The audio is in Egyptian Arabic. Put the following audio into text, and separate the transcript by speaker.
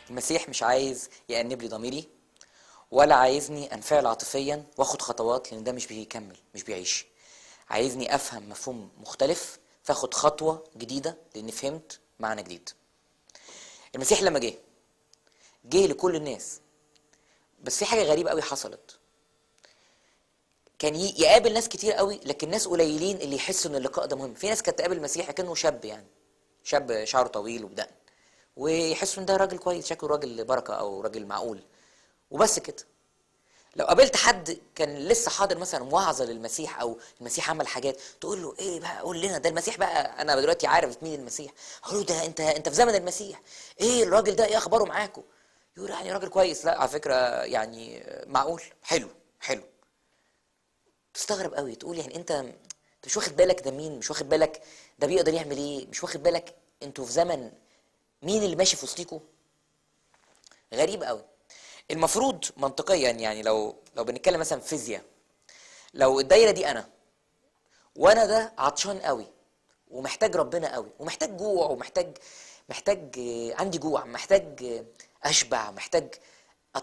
Speaker 1: المسيح مش عايز يأنب لي ضميري ولا عايزني انفعل عاطفيا واخد خطوات لان ده مش بيكمل مش بيعيش عايزني افهم مفهوم مختلف فاخد خطوه جديده لاني فهمت معنى جديد المسيح لما جه جه لكل الناس بس في حاجه غريبه قوي حصلت كان ي- يقابل ناس كتير قوي لكن ناس قليلين اللي يحسوا ان اللقاء ده مهم في ناس كانت تقابل المسيح كانه شاب يعني شاب شعره طويل وبدقن ويحسوا ان ده راجل كويس شكله راجل بركه او راجل معقول وبس كده لو قابلت حد كان لسه حاضر مثلا وعظه للمسيح او المسيح عمل حاجات تقول له ايه بقى قول لنا ده المسيح بقى انا دلوقتي عارف مين المسيح اقول له ده انت انت في زمن المسيح ايه الراجل ده ايه اخباره معاكم يقول يعني راجل كويس لا على فكره يعني معقول حلو حلو تستغرب قوي تقول يعني انت انت مش واخد بالك ده مين مش واخد بالك ده بيقدر يعمل ايه مش واخد بالك انتوا في زمن مين اللي ماشي في وسطيكوا غريب قوي المفروض منطقيا يعني لو لو بنتكلم مثلا في فيزياء لو الدايره دي انا وانا ده عطشان قوي ومحتاج ربنا قوي ومحتاج جوع ومحتاج محتاج آه، عندي جوع محتاج آه، اشبع محتاج